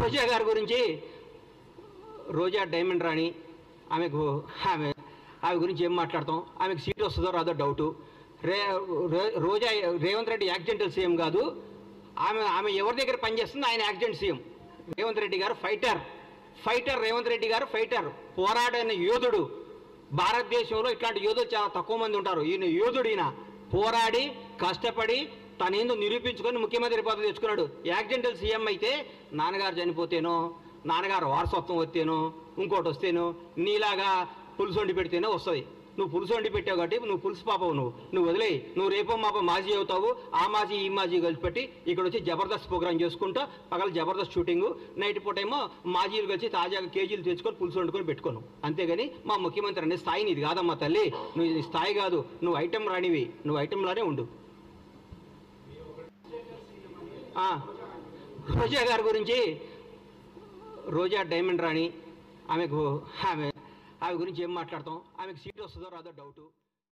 రోజా గారి గురించి రోజా డైమండ్ రాణి ఆమెకు ఆమె ఆమె గురించి ఏం మాట్లాడతాం ఆమెకు సీట్ వస్తుందో రాదో డౌటు రే రో- రోజా రేవంత్ రెడ్డి యాక్సిడెంటల్ సీఎం కాదు ఆమె ఆమె ఎవరి దగ్గర పనిచేస్తుంది ఆయన యాక్సిడెంట్ సీఎం రేవంత్ రెడ్డి గారు ఫైటర్ ఫైటర్ రేవంత్ రెడ్డి గారు ఫైటర్ పోరాడైన యోధుడు భారతదేశంలో ఇట్లాంటి యోధులు చాలా తక్కువ మంది ఉంటారు ఈయన యోధుడు ఈయన పోరాడి కష్టపడి తనేందో నిరూపించుకొని ముఖ్యమంత్రి పదవి తెచ్చుకున్నాడు యాక్సిడెంటల్ సీఎం అయితే నాన్నగారు చనిపోతేనో నాన్నగారు వారసత్వం వస్తేనో ఇంకోటి వస్తేనో నీలాగా పులుసు వండి పెడితేనే వస్తుంది నువ్వు పులుసు వండి పెట్టావు కాబట్టి నువ్వు పులుసు పాపవు నువ్వు నువ్వు వదిలేయి నువ్వు రేపో మాపో మాజీ అవుతావు ఆ మాజీ ఈ మాజీ కలిసి పెట్టి ఇక్కడ వచ్చి జబర్దస్త్ ప్రోగ్రామ్ చేసుకుంటూ పగల జబర్దస్త్ షూటింగ్ నైట్ పూట ఏమో మాజీలు కలిసి తాజాగా కేజీలు తెచ్చుకొని పులుసు వండుకొని పెట్టుకోను అంతేగాని మా ముఖ్యమంత్రి అనే స్థాయి నీది కాదమ్మా తల్లి నువ్వు ఇది స్థాయి కాదు నువ్వు ఐటెం రానివి నువ్వు ఐటెంలానే ఉండు ఆ, రోజా గారి గురించి రోజా డైమండ్ రాణి ఆమెకు ఆమె ఆమె గురించి ఏం మాట్లాడతాం ఆమెకు సీట్ వస్తుందో రాదో డౌటు